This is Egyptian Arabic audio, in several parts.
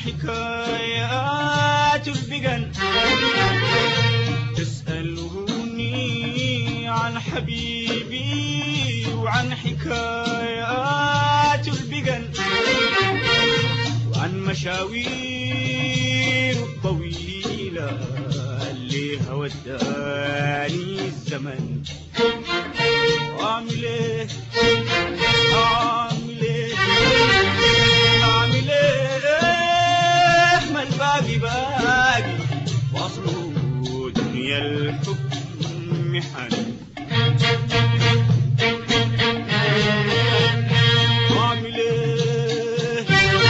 حكايات البقن تسألوني عن حبيبي وعن حكايات البقن وعن مشاوير الطويلة اللي وداني الزمن أعمل إيه أعمل إيه أعمل إيه ما الباقي باقي وأصله دنيا الحب محن أعمل إيه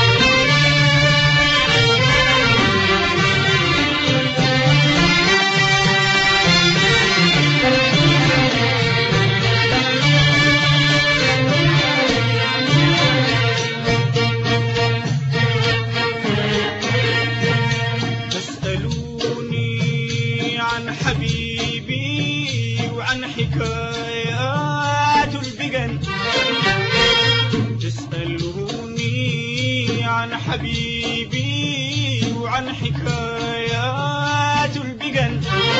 تسألوني عن حبيبي وعن حكايات البقن تسألوني عن حبيبي وعن حكايات البقن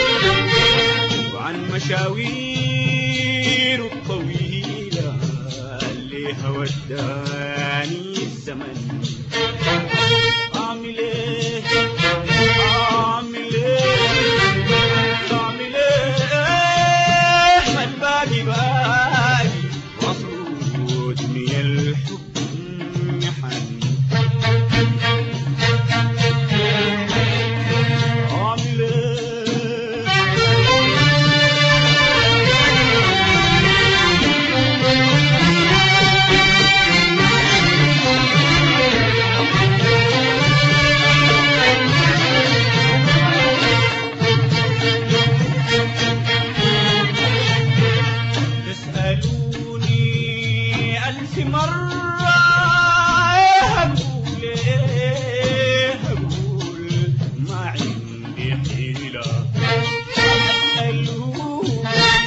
وعن مشاوير الطويلة اللي وداني الزمن أعمل إيه أعمل إيه أعمل إيه ما الباقي باقي وأصله دنيا الحب محن أعمل إيه تسألوني ألف مرة أقول إيه أقول ما عندي حيلة أسألوه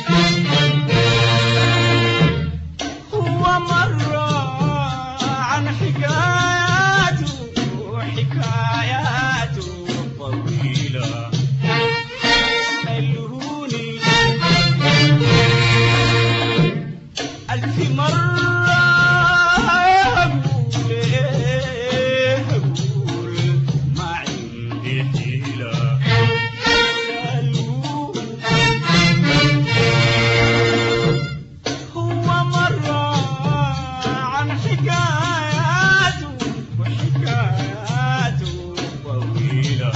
هو مرة عن حكاياته حكاياته طويلة اسألوني ألف مرة أقول إيه أقول ما عندي حيلة اسألوه هو مرة عن حكاياته وحكاياته طويلة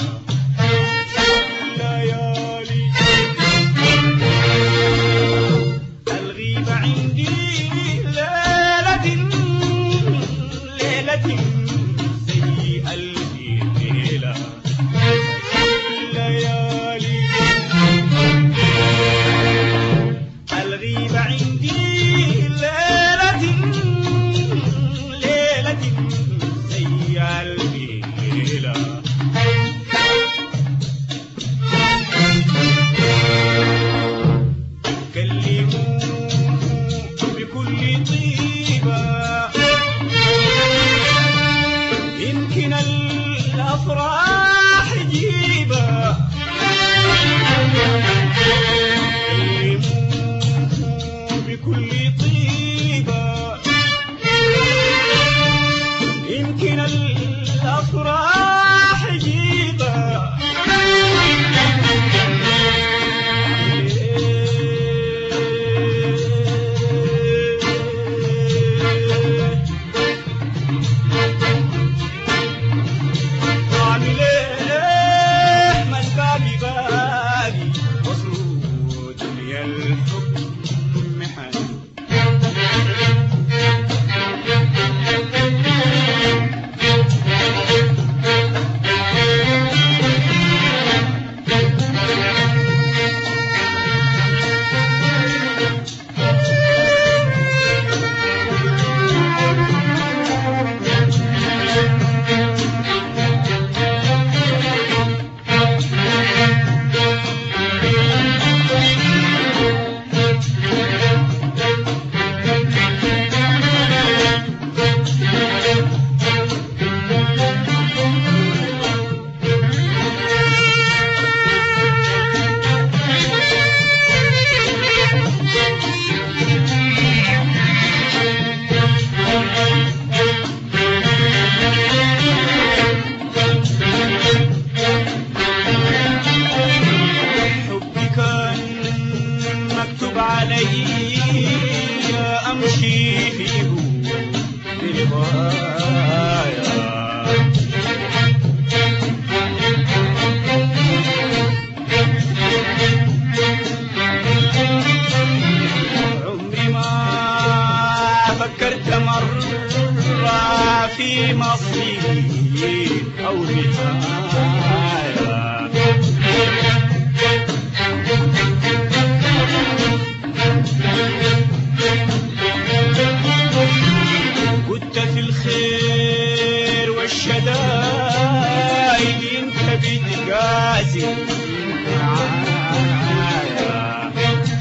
ليالي الغيبة عندي ليلة ليلة زي ألف ليلة قاسي معايا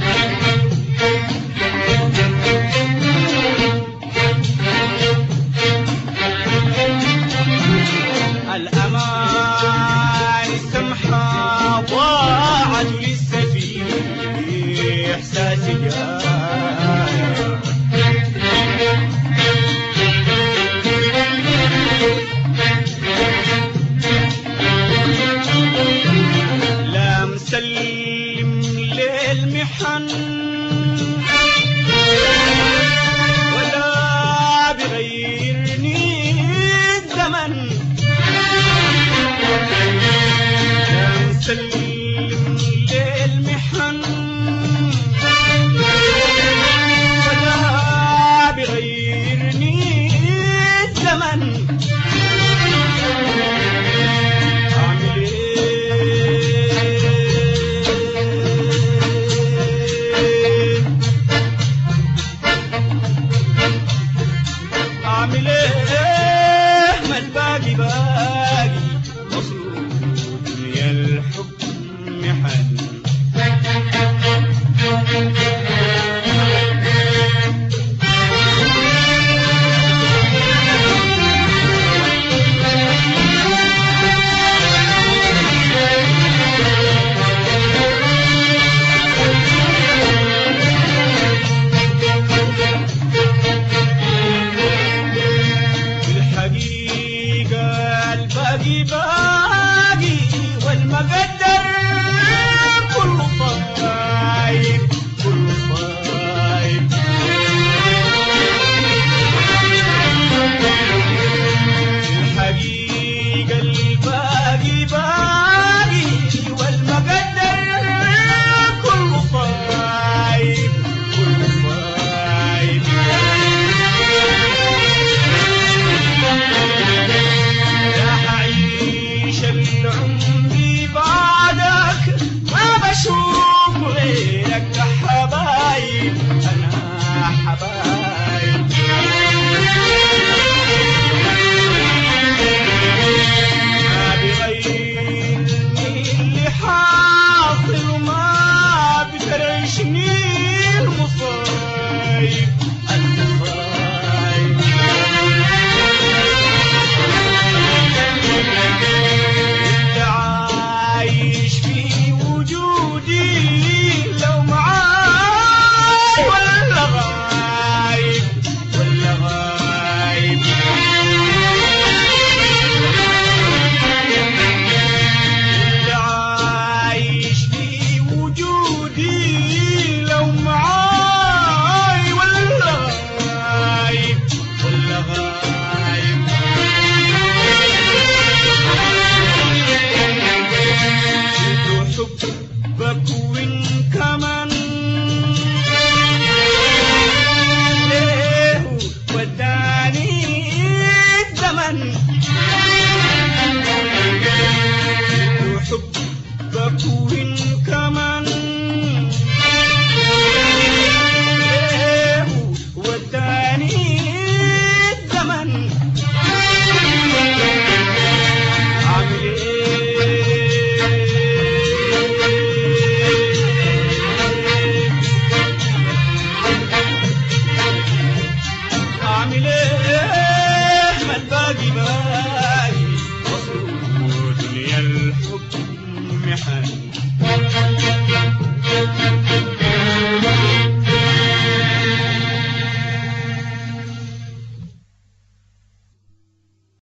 الأمان السمحة ضاعت لسه في إحساسي جاية لا مسلم للمحن ولا بغيرني الزمن لا مسلم للمحن ولا بغيرني الزمن أعمل إيه أعمل إيه ما الباقي باقي مصروف يا الحب محن الحقيقة الباقي باقي والمقدر كله طايب كله طايب الحقيقة الباقي باقي والمقدر كله طايب كله طايب راح أعيش العمر بعدك ما بشوف غيرك حبايب أنا حبايب ما بغيرني اللي حاصل وما بترعشني المصايب المصايب انت عايش في وجودي لو معاي ولا غايب ولا غايب انت عايش في وجودي لو معاي ولا غايب ولا غايب شفت حبك وان كمان ليه وداني الزمن شفت حبك وان